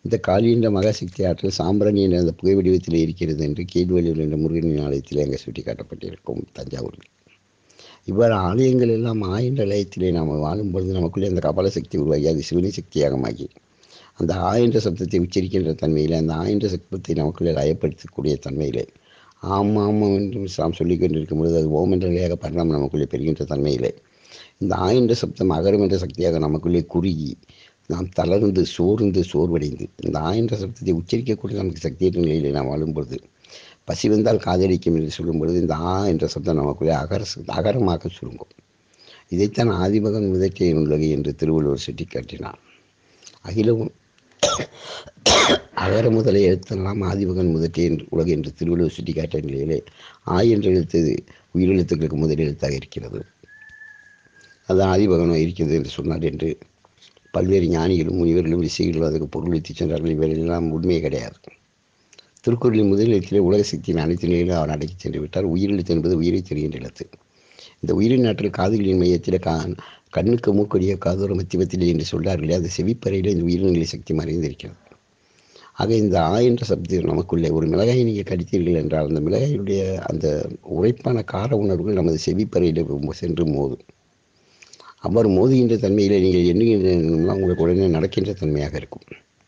இந்த காளி என்ற மகாசக்தி ஆற்றல் சாம்பிராணி என்ற அந்த புகை வடிவத்தில் இருக்கிறது என்று கேள்வெளியூர் என்ற முருகனின் ஆலயத்திலே அங்கே சுட்டி காட்டப்பட்டிருக்கும் தஞ்சாவூரில் இவ்வாறு ஆலயங்கள் எல்லாம் ஆ என்ற லயத்திலே நாம் வாழும்பொழுது நமக்குள்ளே அந்த கபால சக்தி உருவாகி அது சிவனி சக்தியாகமாகி அந்த ஆ என்ற சப்தத்தை உச்சரிக்கின்ற தன்மையிலே அந்த ஆ என்ற சப்தத்தை நமக்குள்ளே லயப்படுத்தக்கூடிய தன்மையிலே ஆம் ஆமாம் என்று நாம் சொல்லிக் கொண்டிருக்கும் பொழுது அது ஓம் என்ற நிலையாக பரிணாமம் நமக்குள்ளே பெறுகின்ற தன்மையிலே இந்த ஆ என்ற சப்தம் அகரம் என்ற சக்தியாக நமக்குள்ளே குறுகி நாம் தளர்ந்து சோர்ந்து சோர்வடைந்து இந்த ஆ என்ற சப்தத்தை உச்சரிக்கக்கூடிய நமக்கு சக்தியற்ற நிலையிலே நாம் வாழும்பொழுது பசி வந்தால் காதலிக்கும் என்று சொல்லும் பொழுது இந்த ஆ என்ற சப்தம் நமக்குள்ளே அகர அகரமாக சுருங்கும் இதைத்தான் ஆதிபகன் முதற்கை உலகு என்று திருவள்ளுவர் சுட்டி காட்டினார் அகிலவும் அகர முதலை எழுத்தெல்லாம் ஆதிபகன் முதற்கை என்று உலகு என்று திருவள்ளுவர் சுட்டி காட்டிய நிலையிலே ஆ என்ற எழுத்து உயிரெழுத்துக்களுக்கு முதல் எழுத்தாக இருக்கிறது அது ஆதிபகனம் இருக்கிறது என்று சொன்னார் என்று பல்வேறு ஞானிகளும் முனிவர்களும் ரிஷிகளும் அதுக்கு பொருள் வைத்துச் சென்றார்கள் இவையெல்லாம் உண்மையே கிடையாது திருக்குறளின் முதல் எழுத்திலே உலக சக்தியின் அனைத்து நிலையிலும் அவர் அடக்கி சென்று விட்டார் உயிரெழுத்து என்பது உயிரை தெரிகின்ற எழுத்து இந்த உயிரின் ஆற்றல் காதுகளின் மையத்தில் கா கண்ணுக்கு மூக்கடிய காதோர மத்தியமத்திலே என்று சொல்றார்களே அது செவிப்பறையில் இந்த உயிரினங்களை சக்தி மறைந்திருக்கிறது ஆக இந்த ஆ என்ற சப்தம் நமக்குள்ளே ஒரு மிளகாயை நீங்கள் கடித்தீர்கள் என்றால் அந்த மிளகாயினுடைய அந்த உரைப்பான கார உணர்வுகள் நமது செவிப்பறையில் சென்று மோதும் அவ்வாறு மோதுகின்ற தன்மையில் நீங்கள் எண்ணுகின்ற உங்களுக்கு உடனே நடக்கின்ற தன்மையாக இருக்கும்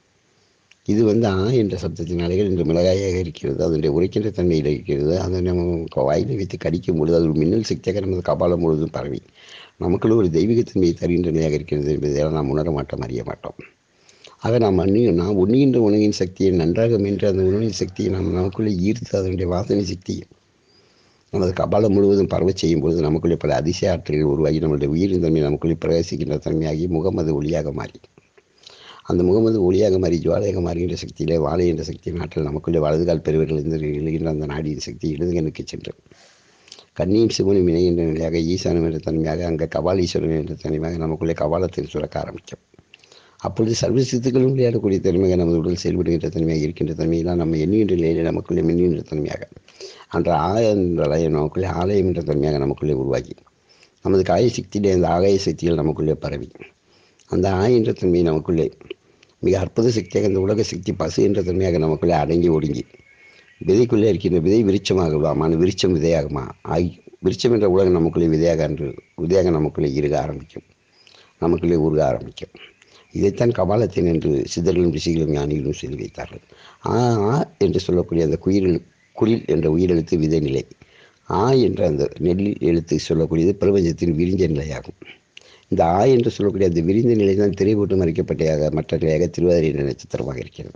இது வந்து ஆ என்ற சப்தத்தின் அலைகள் இன்று மிளகாயாக இருக்கிறது அதனுடைய உரைக்கின்ற தன்மையில் இருக்கிறது அதை நம்ம வாயிலை வைத்து கடிக்கும் பொழுது அது ஒரு மின்னல் சக்தியாக நமது கபாலம் முழுவதும் பரவி நமக்குள்ள ஒரு தெய்வீகத்தன்மையை தருகின்ற நிலையாக இருக்கிறது என்பதை நாம் உணர மாட்டோம் அறிய மாட்டோம் ஆக நாம் அண்ணி நாம் உண்ணுகின்ற உணவின் சக்தியை நன்றாக மென்று அந்த உணவின் சக்தியை நாம் நமக்குள்ளே ஈர்த்து அதனுடைய வாசனை சக்தியை நமது கபாலம் முழுவதும் பரவச் செய்யும் பொழுது நமக்குள்ளே பல அதிசய ஆற்றல்கள் உருவாகி நம்மளுடைய உயிரின் தன்மை நமக்குள்ளே பிரவேசிக்கின்ற தன்மையாகி முகமது ஒளியாக மாறி அந்த முகமது ஒளியாக மாறி ஜுவாலையாக மாறுகின்ற சக்தியிலே வாழை என்ற சக்தியின் ஆற்றல் நமக்குள்ளே வலதுகால் பெருவர்கள் இருந்து எழுகின்ற அந்த நாடியின் சக்தி இடதுகனுக்கு சென்று கன்னியும் சிவனும் இணைகின்ற நிலையாக ஈசானம் என்ற தன்மையாக அங்கே கபாலீஸ்வரன் என்ற தன்மையாக நமக்குள்ளே கபாலத்தில் சுரக்க ஆரம்பிக்கும் அப்பொழுது சர்வ சித்துக்களும் விளையாடக்கூடிய தன்மையாக நமது உடல் செயல்படுகின்ற தன்மையாக இருக்கின்ற தன்மையெல்லாம் நம்ம எண்ணுகின்ற நிலையிலே நமக்குள்ளே மின்னுகின்ற தன்மையாக அன்ற ஆய என்ற ஆலயம் நமக்குள்ளே ஆலயம் என்ற தன்மையாக நமக்குள்ளே உருவாகி நமது காய சக்தியிலே அந்த ஆகாய சக்திகள் நமக்குள்ளே பரவி அந்த ஆய என்ற தன்மை நமக்குள்ளே மிக அற்புத சக்தியாக அந்த உலக சக்தி பசு என்ற தன்மையாக நமக்குள்ளே அடங்கி ஒடுங்கி விதைக்குள்ளே இருக்கின்ற விதை விருட்சமாகவா மன விருட்சம் விதையாகுமா ஆகி விருட்சம் என்ற உலகம் நமக்குள்ளே விதையாக அன்று விதையாக நமக்குள்ளே இருக ஆரம்பிக்கும் நமக்குள்ளே உருக ஆரம்பிக்கும் இதைத்தான் கபாலத்தின் என்று சித்தர்களும் ரிஷிகளும் ஞானிகளும் சொல்லி வைத்தார்கள் ஆ ஆ என்று சொல்லக்கூடிய அந்த குயில் குரில் என்ற உயிரெழுத்து விதை நிலை ஆ என்ற அந்த நெல் எழுத்து சொல்லக்கூடியது பிரபஞ்சத்தின் விரிஞ்ச நிலையாகும் இந்த ஆ என்று சொல்லக்கூடிய அந்த விரிந்த நிலை தான் திரைபோட்டு மறைக்கப்பட்ட மற்ற நிலையாக திருவாதிரை என்ற நட்சத்திரமாக இருக்கிறது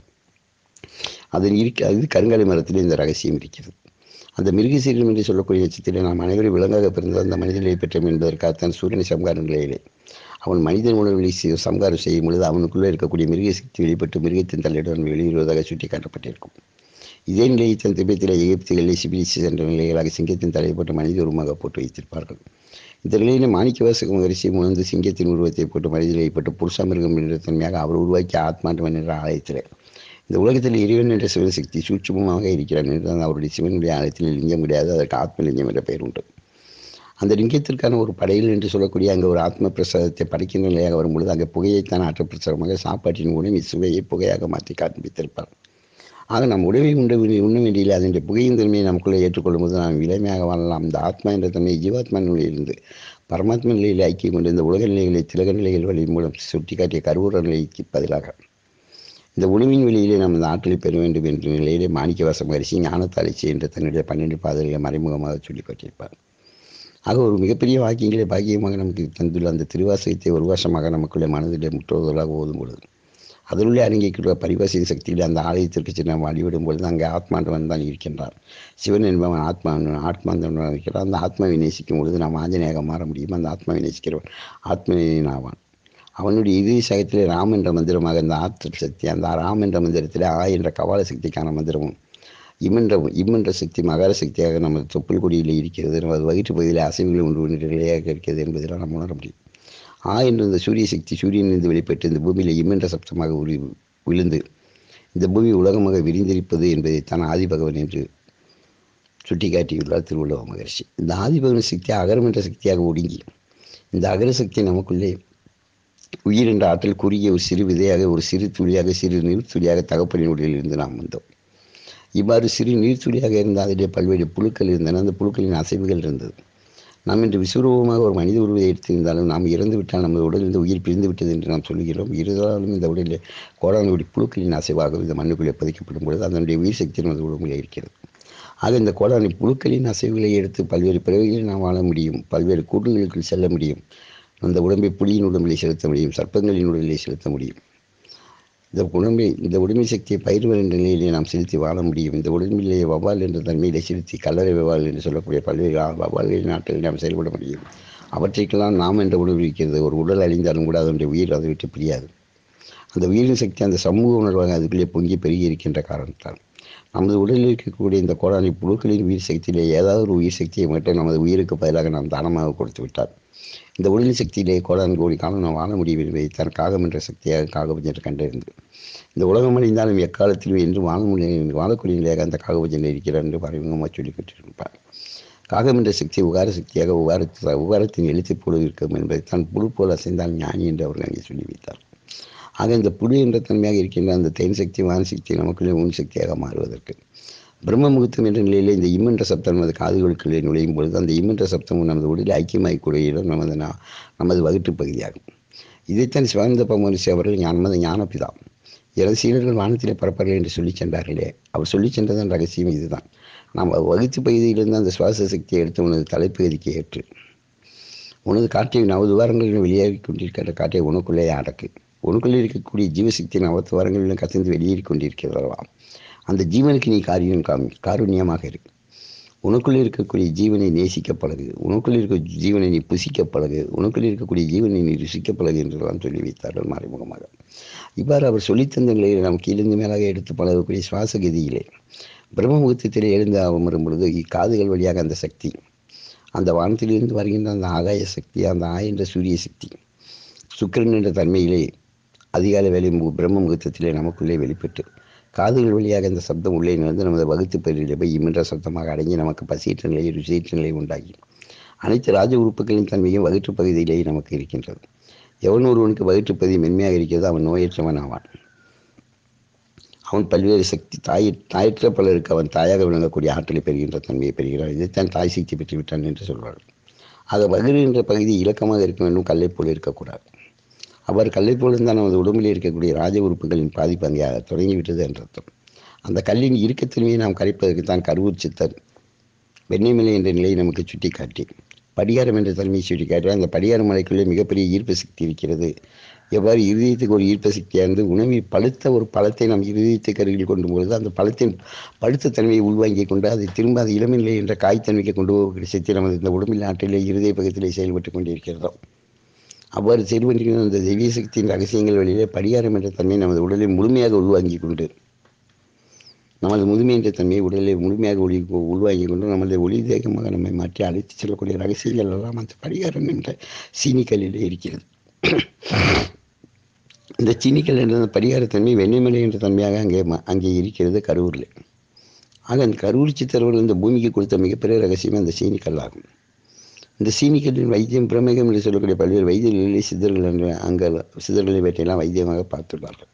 அதில் இருக்க அது கருங்காலி மரத்தில் இந்த ரகசியம் இருக்கிறது அந்த மிருகசீரம் என்று சொல்லக்கூடிய நட்சத்திரம் நாம் அனைவரும் விலங்காக பிறந்த அந்த மனிதனை பெற்றோம் என்பதற்காகத்தான் சூரியனை சம்கார நிலையிலே அவன் மனிதன் உணர்வில் சம்காரம் செய்யும் பொழுது அவனுக்குள்ளே இருக்கக்கூடிய மிருக சக்தி வெளிப்பட்டு மிருகத்தின் தலையுடன் வெளியிடுவதாக சுட்டி காட்டப்பட்டிருக்கும் இதே நிலையை தன் திபெத்திலே எகிப்துகளில் சிபிலிசி என்ற நிலைகளாக சிங்கத்தின் தலையை போட்டு மனித உருவமாக போட்டு வைத்திருப்பார்கள் இந்த நிலையிலே மாணிக்க வாசகம் வரிசையும் உணர்ந்து சிங்கத்தின் உருவத்தை போட்டு மனிதனை போட்டு புருஷ மிருகம் என்ற தன்மையாக அவர் உருவாக்கி ஆத்மாண்டவன் என்ற ஆலயத்தில் இந்த உலகத்தில் இறைவன் என்ற சிவசக்தி சூட்சமமாக இருக்கிறான் என்று அவருடைய சிவனுடைய ஆலயத்தில் லிங்கம் கிடையாது அதற்கு ஆத்மலிங்கம் என்ற பெயர் உண்டு அந்த லிங்கத்திற்கான ஒரு படையில் என்று சொல்லக்கூடிய அங்கே ஒரு ஆத்ம பிரசாதத்தை படைக்கின்ற நிலையாக வரும்பொழுது அங்கே புகையைத்தான் ஆற்ற பிரசாரமாக சாப்பாட்டின் உணவு சுவையை புகையாக மாற்றி காண்பித்திருப்பார் ஆக நம் உணவை உண்ட உண்ண வேண்டிய அதனுடைய புகையின் தன்மையை நமக்குள்ளே ஏற்றுக்கொள்ளும் போது நாம் இளமையாக வாழலாம் இந்த ஆத்மா என்ற தன்மை ஜீவாத்மா நிலையிலிருந்து பரமாத்மா நிலையில் ஐக்கியம் கொண்டு இந்த உலக நிலைகளை திலக நிலைகள் வழி மூலம் சுட்டிக்காட்டிய கருவூர நிலைக்கு பதிலாக இந்த உணவின் வெளியிலே நாம் இந்த ஆற்றலை பெற வேண்டும் என்ற நிலையிலே மாணிக்கவாசம் அரிசி ஞானத்தாளிச்சி என்ற தன்னுடைய பன்னெண்டு பாதைகளை மறைமுகமாக சொல்லி காட்டியிருப்பார் ஆக ஒரு மிகப்பெரிய வாக்கியங்களை பாக்கியமாக நமக்கு தந்துள்ள அந்த திருவாசகத்தை ஒரு வருஷமாக நமக்குள்ளே மனதிலே முற்றுவதலாக ஓதும் பொழுது அதனுள்ளே அடங்கிக்கிற பரிவாசியின் சக்தியில் அந்த ஆலயத்திற்கு சென்று நாம் வழிவிடும் பொழுது அங்கே ஆத்மாண்டவன் தான் இருக்கின்றார் சிவன் என்பவன் ஆத்மா ஆத்மாந்தவன் இருக்கிறார் அந்த ஆத்மாவை நேசிக்கும் பொழுது நாம் ஆஞ்சநேயாக மாற முடியும் அந்த ஆத்மாவை நேசிக்கிறவன் ஆத்மநேயன் ஆவான் அவனுடைய இறுதி சகத்திலே ராம் என்ற மந்திரமாக அந்த ஆற்றல் சக்தி அந்த ராம் என்ற மந்திரத்திலே ஆ என்ற கபால சக்திக்கான மந்திரமும் இம்மென்ற இம்மென்ற சக்தி மகர சக்தியாக நம்ம தொப்புள் கொடியில் இருக்கிறது நமது வயிற்று பகுதியில் அசைவுகள் ஒன்று நிலையாக இருக்கிறது என்பதெல்லாம் நாம் உணர முடியும் ஆ என்ற இந்த சூரிய சக்தி சூரியனிலிருந்து வெளிப்பட்டு இந்த பூமியில் இம்மென்ற சப்தமாக உரி விழுந்து இந்த பூமி உலகமாக விரிந்திருப்பது என்பதைத்தான் ஆதிபகவன் என்று சுட்டிக்காட்டியுள்ளார் திருவள்ளுவ மகர்ஷி இந்த ஆதிபகவன் சக்தி அகரம் என்ற சக்தியாக ஒடுங்கி இந்த அகர சக்தி நமக்குள்ளே உயிர் என்ற ஆற்றல் குறுகிய ஒரு சிறு விதையாக ஒரு சிறு துளியாக சிறு நீர் துளியாக தகப்பனின் உடலில் இருந்து நாம் வந்தோம் இவ்வாறு சிறு நீர்த்துளியாக இருந்த அதிலே பல்வேறு புழுக்கள் இருந்தன அந்த புழுக்களின் அசைவுகள் இருந்தது நாம் இன்று விஸ்வரூபமாக ஒரு மனித உருவை எடுத்திருந்தாலும் நாம் இறந்து விட்டால் நமது உடலிருந்து உயிர் பிரிந்து விட்டது என்று நாம் சொல்கிறோம் இருந்தாலும் இந்த உடலில் கோடான கோடி புழுக்களின் அசைவாக இந்த மண்ணுக்குள்ளே பதிக்கப்படும் பொழுது அதனுடைய உயிர் சக்தி நமது உடம்புல இருக்கிறது ஆக இந்த கோடானி புழுக்களின் அசைவுகளை எடுத்து பல்வேறு பிறவிகளில் நாம் வாழ முடியும் பல்வேறு கூட்டுகளுக்குள் செல்ல முடியும் அந்த உடம்பை புலியின் உடம்பிலே செலுத்த முடியும் சர்ப்பங்களின் உடலிலே செலுத்த முடியும் இந்த உடம்பை இந்த உடம்பை சக்தியை பயிர்வர் என்ற நிலையிலே நாம் செலுத்தி வாழ முடியும் இந்த உடம்பிலே வவால் என்ற தன்மையிலே செலுத்தி கல்லறை வவால் என்று சொல்லக்கூடிய பல்வேறு வவால்களின் நாட்களில் நாம் செயல்பட முடியும் அவற்றைக்கெல்லாம் நாம் என்ற உணர்வு இருக்கிறது ஒரு உடல் அழிந்தாலும் கூட அதனுடைய உயிர் அதை விட்டு பிரியாது அந்த உயிரின் சக்தி அந்த சமூக உணர்வாக அதுக்குள்ளே பொங்கி பெருகி இருக்கின்ற காரணத்தால் நமது உடலில் இருக்கக்கூடிய இந்த கோடானி புழுக்களின் உயிர் சக்தியிலே ஏதாவது ஒரு உயிர் சக்தியை மட்டும் நமது உயிருக்கு பதிலாக நாம் தானமாக கொடுத்து விட்டார் இந்த உடலின் சக்தியிலே கோடான் கோடி காலம் நாம் வாழ முடியும் என்பதை தன் காகம் என்ற சக்தியாக காகபஞ்சர் கண்டறிந்து இந்த உலகம் அழிந்தாலும் எக்காலத்திலும் என்று வாழ முடியும் வாழக்கூடிய நிலையாக அந்த காகபஞ்சன் இருக்கிறார் என்று பரவங்கமாக சொல்லி கொண்டிருப்பார் காகம் என்ற சக்தி உகார சக்தியாக உகாரத்து உகாரத்தின் எழுத்து புழு இருக்கும் என்பதை தான் புழு போல் அசைந்தால் ஞானி என்று அவர்கள் அங்கே சொல்லி வைத்தார் ஆக இந்த புழு என்ற தன்மையாக இருக்கின்ற அந்த தேன் சக்தி வான சக்தி நமக்குள்ளே உன் சக்தியாக மாறுவதற்கு பிரம்ம முகூர்த்தம் என்ற நிலையில் இந்த இம்மன்ற சப்தம் நமது காதுகளுக்குள்ளே நுழையும் பொழுது அந்த இம்மன்ற சப்தம் நமது உடலில் ஐக்கியமாகக்கூடிய இடம் நமது நா- நமது வகுட்டு பகுதியாகும் இதைத்தான் சிவானந்த பமரிசி அவர்கள் ஞானமத ஞானப்பிதா எனது சீடர்கள் வானத்திலே பரப்பர்கள் என்று சொல்லி சென்றார்களே அவர் சொல்லி சென்றதன் ரகசியம் இதுதான் நாம் வகுத்து பகுதியிலிருந்து அந்த சுவாச சக்தியை எடுத்து உனது தலைப்பகுதிக்கு ஏற்று உனது காற்றை நவதுவாரங்களிலும் வெளியேறி கொண்டிருக்கிற காற்றை உனக்குள்ளே அடக்கு உனக்குள்ளே இருக்கக்கூடிய ஜீவசக்தி நவத்துவாரங்களிலும் கசிந்து வெளியேறி கொண்டிருக்கிறதா அந்த ஜீவனுக்கு நீ காரியம் காமி காருண்யமாக இரு உனக்குள்ளே இருக்கக்கூடிய ஜீவனை நேசிக்க பழகு உனக்குள்ளே இருக்க ஜீவனை நீ புசிக்க பழகு உனக்குள்ளே இருக்கக்கூடிய ஜீவனை நீ ருசிக்க பழகு என்றெல்லாம் சொல்லி வைத்தார்கள் மறைமுகமாக இவ்வாறு அவர் சொல்லித்தந்த நிலையில் நாம் கீழிருந்து மேலாக எடுத்து பழகக்கூடிய சுவாச கதியிலே பிரம்ம முகூர்த்தத்திலே எழுந்து அமரும் பொழுது இக்காதுகள் வழியாக அந்த சக்தி அந்த வானத்திலிருந்து வருகின்ற அந்த ஆகாய சக்தி அந்த ஆ என்ற சூரிய சக்தி சுக்கிரன் என்ற தன்மையிலே அதிகாலை வேலை மு- பிரம்ம முகூர்த்தத்திலே நமக்குள்ளே வெளிப்பட்டு காதுகள் வழியாக அந்த சப்தம் உள்ளே நுழைந்து நமது வகுத்து பயிரில் போய் இம்மென்ற சப்தமாக அடங்கி நமக்கு பசியற்ற நிலை ருசியற்ற நிலை உண்டாகி அனைத்து ராஜ உறுப்புகளின் தன்மையும் வயிற்று பகுதியிலேயே நமக்கு இருக்கின்றது எவன் ஒருவனுக்கு வயிற்று பகுதி மென்மையாக இருக்கிறதோ அவன் நோயற்றவன் ஆவான் அவன் பல்வேறு சக்தி தாய் தாயற்ற பலருக்கு அவன் தாயாக விளங்கக்கூடிய ஆற்றலை பெறுகின்ற தன்மையை பெறுகிறான் இதைத்தான் தாய் சக்தி பெற்று விட்டான் என்று சொல்வார்கள் ஆக வயிறு என்ற பகுதி இலக்கமாக இருக்க வேண்டும் கல்லை போல் இருக்கக்கூடாது அவர் கல்லை போல் இருந்தால் நமது உடம்பில் இருக்கக்கூடிய ராஜ உறுப்புகளின் பாதிப்பு அங்கே தொடங்கிவிட்டது என்ற அர்த்தம் அந்த கல்லின் இறுக்கத்தன்மையை நாம் கரைப்பதற்கு தான் கருவூர் சித்தர் வெண்ணெய்மலை என்ற நிலையை நமக்கு சுட்டி காட்டி படிகாரம் என்ற தன்மையை சுட்டி காட்டி அந்த படிகார மலைக்குள்ளே மிகப்பெரிய ஈர்ப்பு சக்தி இருக்கிறது எவ்வாறு இருதயத்துக்கு ஒரு ஈர்ப்பு சக்தியானது உணவில் பழுத்த ஒரு பழத்தை நாம் இருதயத்துக்கு அருகில் கொண்டு பொழுது அந்த பழத்தின் பழுத்த தன்மையை உள்வாங்கி கொண்டு அதை திரும்ப அது இளமை நிலை என்ற காய்த்தன்மைக்கு கொண்டு போகக்கூடிய சக்தி நமது இந்த உடம்பில் நாட்டிலே இருதய பக்கத்திலே செயல்பட்டு கொண்டிருக்கிறதோ அவ்வாறு செயல்படுகிற அந்த தெய்வீக சக்தியின் ரகசியங்கள் வழியிலே படிகாரம் என்ற தன்மை நமது உடலை முழுமையாக உள்வாங்கி கொண்டு நமது முதுமை என்ற தன்மையை உடலை முழுமையாக ஒளி உள்வாங்கி கொண்டு நமது ஒளி தேகமாக நம்மை மாற்றி அழைத்து செல்லக்கூடிய ரகசியங்கள் எல்லாம் அந்த படிகாரம் என்ற சீனிக்கல்லிலே இருக்கிறது இந்த சீனிக்கல் என்ற அந்த படிகாரத்தன்மை வெண்ணைமலை என்ற தன்மையாக அங்கே ம- அங்கே இருக்கிறது கரூரில் ஆக அந்த கரூர் சித்தரவர் இந்த பூமிக்கு கொடுத்த மிகப்பெரிய ரகசியம் அந்த சீனிக்கல் ஆகும் இந்த சீனிக்கல்லின் வைத்தியம் பிரமேகம் என்று சொல்லக்கூடிய பல்வேறு வைத்தியர்களிலே சித்தர்கள் என்ற அங்கே சித்தர்களை வேட்டையெல்லாம் வைத்தியமாக பார்த்துள்ளார்கள்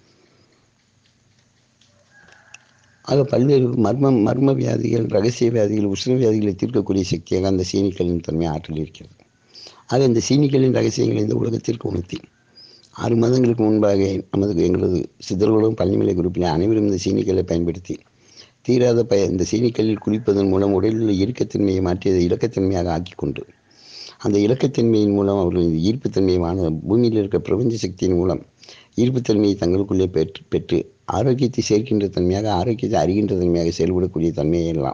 ஆக பல்வேறு மர்ம மர்ம வியாதிகள் ரகசிய வியாதிகள் உஷ்ண வியாதிகளை தீர்க்கக்கூடிய சக்தியாக அந்த சீனிக்கல்லின் தன்மை ஆற்றல் இருக்கிறது ஆக இந்த சீனிக்கல்லின் ரகசியங்களை இந்த உலகத்திற்கு உணர்த்தி ஆறு மாதங்களுக்கு முன்பாக நமது எங்களது சித்தர்களும் பழனிமலை குரூப்பில் அனைவரும் இந்த சீனிக்கல்லை பயன்படுத்தி தீராத பய இந்த சீனிக்கல்லில் குளிப்பதன் மூலம் உடலில் உள்ள இறுக்கத்தன்மையை மாற்றி அதை இலக்கத்தன்மையாக ஆக்கிக் கொண்டு அந்த இலக்கத்தன்மையின் மூலம் அவர்கள் இந்த ஈர்ப்புத்தன்மையான பூமியில் இருக்க பிரபஞ்ச சக்தியின் மூலம் ஈர்ப்புத்தன்மையை தங்களுக்குள்ளே பெற்று பெற்று ஆரோக்கியத்தை சேர்க்கின்ற தன்மையாக ஆரோக்கியத்தை அறிகின்ற தன்மையாக செயல்படக்கூடிய தன்மையை எல்லாம்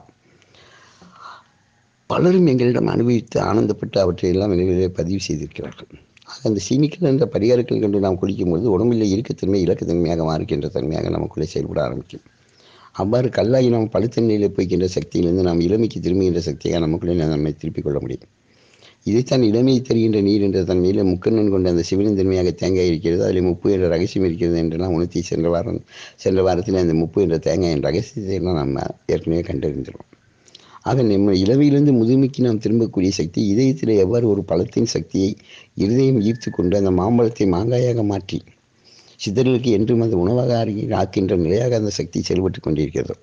பலரும் எங்களிடம் அனுபவித்து ஆனந்தப்பட்டு அவற்றை எல்லாம் நினைவிலே பதிவு செய்திருக்கிறார்கள் ஆக அந்த சீனிக்கல் என்ற பரிகாரங்கள் கண்டு நாம் குளிக்கும்போது உடம்பில் இறுக்கத்தன்மை இலக்கத்தன்மையாக மாறுகின்ற தன்மையாக நமக்குள்ளே செயல்பட ஆரம்பிக்கும் அவ்வாறு கல்லாகி நாம் பழுத்தன்மையில் போய்கின்ற சக்தியிலிருந்து நாம் இளமைக்கு திரும்புகின்ற சக்தியாக நமக்குள்ளே நம்மை திருப்பிக் கொள்ள முடியும் இதைத்தான் இளமையை தருகின்ற நீர் என்ற தன்மையில் முக்கண்ணன் கொண்ட அந்த சிவனின் தன்மையாக தேங்காய் இருக்கிறது அதில் முப்பு என்ற ரகசியம் இருக்கிறது என்றெல்லாம் உணர்த்தி சென்ற வாரம் சென்ற வாரத்தில் அந்த முப்பு என்ற தேங்காயின் ரகசியத்தை எல்லாம் நம்ம ஏற்கனவே கண்டறிந்துள்ளோம் ஆக நம்ம இளமையிலிருந்து முதுமைக்கு நாம் திரும்பக்கூடிய சக்தி இதயத்தில் எவ்வாறு ஒரு பழத்தின் சக்தியை இருதயம் ஈர்த்து கொண்டு அந்த மாம்பழத்தை மாங்காயாக மாற்றி சித்தர்களுக்கு என்றும் அந்த உணவாக ஆகி- ஆக்கின்ற நிலையாக அந்த சக்தி செயல்பட்டு கொண்டிருக்கிறது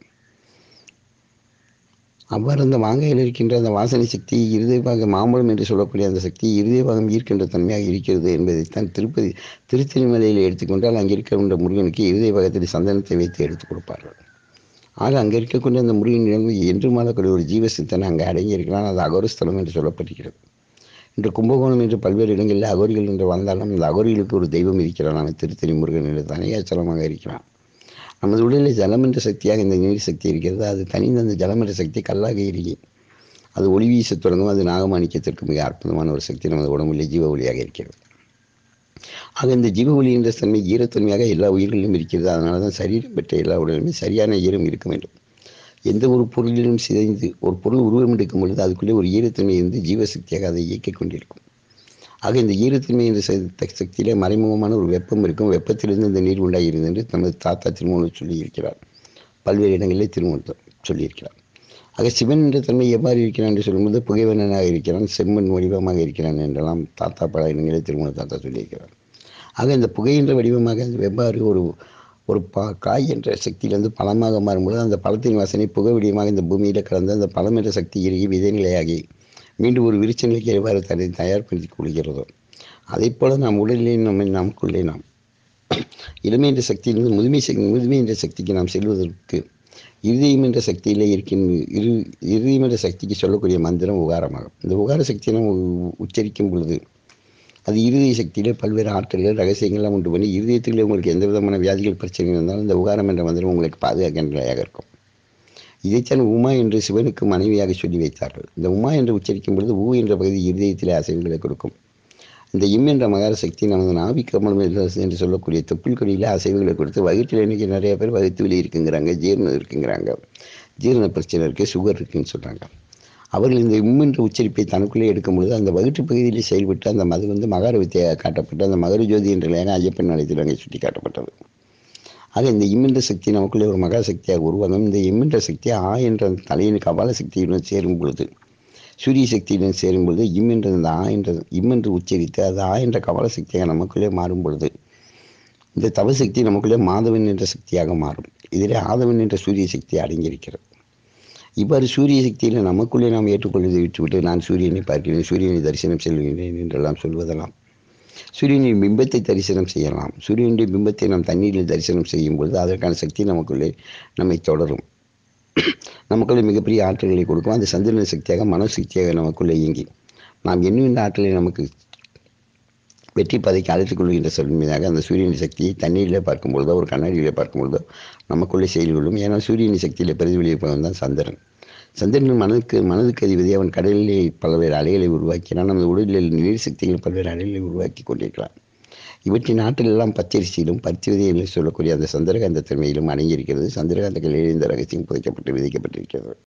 அவ்வாறு அந்த மாங்காயில் இருக்கின்ற அந்த வாசனை சக்தி இருதயபாக மாம்பழம் என்று சொல்லக்கூடிய அந்த சக்தி இருதயபாகம் ஈர்க்கின்ற தன்மையாக இருக்கிறது என்பதைத்தான் திருப்பதி திருத்தணிமலையில் எடுத்துக்கொண்டால் அங்கே இருக்கின்ற முருகனுக்கு இருதயபாகத்தில் சந்தனத்தை வைத்து எடுத்துக் கொடுப்பார்கள் ஆக அங்கே இருக்கக்கூடிய அந்த முருகன் இறங்கு என்று மாறக்கூடிய ஒரு ஜீவசித்தனை அங்கே அடங்கி இருக்கிறான் அது அகோரஸ்தலம் என்று சொல்லப்பட்டிருக்கிறது இன்று கும்பகோணம் என்று பல்வேறு இடங்களில் அகோரிகள் என்று வந்தாலும் அந்த அகோரிகளுக்கு ஒரு தெய்வம் இருக்கிறான் அவன் திருத்தணி முருகன் என்று தனியாச்சலமாக இருக்கிறான் நமது உடலில் ஜலம் என்ற சக்தியாக இந்த நீர் சக்தி இருக்கிறது அது தனிந்த அந்த ஜலம் என்ற சக்தி கல்லாக எரியும் அது ஒளி வீசத் தொடங்கும் அது நாகமாணிக்கத்திற்கு மிக அற்புதமான ஒரு சக்தி நமது உடம்புல ஜீவ ஒளியாக இருக்கிறது ஆக இந்த ஜீவ ஒளி என்ற தன்மை ஈரத்தன்மையாக எல்லா உயிர்களிலும் இருக்கிறது அதனால தான் சரீரம் பெற்ற எல்லா உடலுமே சரியான ஈரம் இருக்க வேண்டும் எந்த ஒரு பொருளிலும் சிதைந்து ஒரு பொருள் உருவம் எடுக்கும் பொழுது அதுக்குள்ளே ஒரு ஈரத்தன்மை இருந்து ஜீவசக்தியாக அதை இயக்கிக் கொண்டிருக்கும் ஆக இந்த ஈரத்தன்மை என்ற ச- சக்தியிலே மறைமுகமான ஒரு வெப்பம் இருக்கும் வெப்பத்திலிருந்து இந்த நீர் உண்டாகிறது என்று நமது தாத்தா திருமூலர் சொல்லியிருக்கிறார் பல்வேறு இடங்களிலே திருமூலர் சொல்லியிருக்கிறார் ஆக சிவன் என்ற தன்மை எவ்வாறு இருக்கிறான் என்று சொல்லும்போது புகைவனனாக இருக்கிறான் செம்மண் வடிவமாக இருக்கிறான் என்றெல்லாம் தாத்தா பல இடங்களில் திருமூல தாத்தா சொல்லியிருக்கிறார் ஆக இந்த புகை என்ற வடிவமாக அது எவ்வாறு ஒரு ஒரு பா காய் என்ற சக்தியிலிருந்து பழமாக மாறும்பொழுது அந்த பழத்தின் வாசனை புகை வடிவமாக இந்த பூமியில் கலந்து அந்த பழம் என்ற சக்தி இறுகி விதைநிலையாகி மீண்டும் ஒரு விருச்ச நிலைக்கு எவ்வாறு தன்னை தயார்படுத்திக் கொள்கிறதோ அதைப் போல நாம் உடலிலே நம்மை நமக்குள்ளே நாம் இளமை என்ற சக்தியிலிருந்து முதுமை சக்தி முதுமை என்ற சக்திக்கு நாம் செல்வதற்கு இருதயம் என்ற சக்தியிலே இருக்கின்ற இரு இருதயம் என்ற சக்திக்கு சொல்லக்கூடிய மந்திரம் உகாரமாகும் இந்த உகார சக்தியை நாம் உ- உச்சரிக்கும் பொழுது அது இருதய சக்தியிலே பல்வேறு ஆற்றல்கள் ரகசியங்கள்லாம் உண்டு பண்ணி இருதயத்திலே உங்களுக்கு எந்த விதமான வியாதிகள் பிரச்சனைகள் இருந்தாலும் இந்த உகாரம் என்ற மந்திரம் உங்களுக்கு பாதுகாக்கின்றதாக இருக்கும் இதைத்தான் உமா என்று சிவனுக்கு மனைவியாக சொல்லி வைத்தார்கள் இந்த உமா என்று உச்சரிக்கும் பொழுது ஊ என்ற பகுதி இருதயத்திலே அசைவுகளை கொடுக்கும் இந்த இம் என்ற மகார சக்தி நமது நாவி கமலம் என்று சொல்லக்கூடிய தொப்புள் கொடியில் அசைவுகளை கொடுத்து வயிற்றில் இன்னைக்கு நிறைய பேர் வயிற்று வலி இருக்குங்கிறாங்க ஜீரணம் இருக்குங்கிறாங்க ஜீரண பிரச்சனை இருக்குது சுகர் இருக்குன்னு சொல்கிறாங்க அவர்கள் இந்த இம் என்ற உச்சரிப்பை தனக்குள்ளே எடுக்கும் பொழுது அந்த வயிற்று பகுதியிலே செயல்பட்டு அந்த மது வந்து மகார வித்தையாக காட்டப்பட்டு அந்த மகர ஜோதி என்ற நிலையாக ஐயப்பன் ஆலயத்தில் அங்கே சுட்டி காட்டப்பட்டது ஆக இந்த இம்மென்ற சக்தி நமக்குள்ளே ஒரு மகா சக்தியாக உருவாகும் இந்த இம்மென்ற சக்தி ஆ என்ற அந்த தலையின் கபால சக்தியுடன் சேரும் பொழுது சூரிய சக்தியுடன் சேரும் பொழுது இம் என்ற அந்த ஆ என்ற இம் என்று உச்சரித்து அது ஆ என்ற கபால சக்தியாக நமக்குள்ளே மாறும் பொழுது இந்த தவசக்தி நமக்குள்ளே மாதவன் என்ற சக்தியாக மாறும் இதிலே ஆதவன் என்ற சூரிய சக்தி அடங்கியிருக்கிறது இவ்வாறு சூரிய சக்தியில் நமக்குள்ளே நாம் ஏற்றுக்கொள்வதை விட்டுவிட்டு நான் சூரியனை பார்க்கிறேன் சூரியனை தரிசனம் செல்கிறேன் என்றெல்லாம் சொல்வதெல்லாம் சூரியனின் பிம்பத்தை தரிசனம் செய்யலாம் சூரியனுடைய பிம்பத்தை நாம் தண்ணீரில் தரிசனம் செய்யும் பொழுது அதற்கான சக்தி நமக்குள்ளே நம்மை தொடரும் நமக்குள்ளே மிகப்பெரிய ஆற்றல்களை கொடுக்கும் அந்த சந்திரன சக்தியாக மனசக்தியாக நமக்குள்ளே இயங்கி நாம் எண்ணுகின்ற ஆற்றலை நமக்கு வெற்றி பாதைக்கு அழைத்துக் கொள்கின்ற சொல்மீதாக அந்த சூரியனின் சக்தியை தண்ணீரிலே பார்க்கும் பொழுதோ ஒரு கண்ணாடியிலே பார்க்கும் பொழுதோ நமக்குள்ளே செயல் கொள்ளும் ஏன்னா சூரியனின் சக்தியில் பிரதிபலிப்பவன் தான் சந்திரன் சந்திரன் மனதுக்கு மனதுக்கு அதிபதி அவன் கடலிலே பல்வேறு அலைகளை உருவாக்கினான் நமது உடலில் நீர் சக்திகள் பல்வேறு அலைகளை உருவாக்கி கொண்டிருக்கிறான் இவற்றின் ஆற்றல் எல்லாம் பச்சரிசியிலும் பருத்தி என்று சொல்லக்கூடிய அந்த சந்திரகாந்த தன்மையிலும் அடங்கியிருக்கிறது சந்திரகாந்த கலையில் இந்த ரகசியம் புதைக்கப்பட்டு விதைக்கப்பட்டிருக்கிறது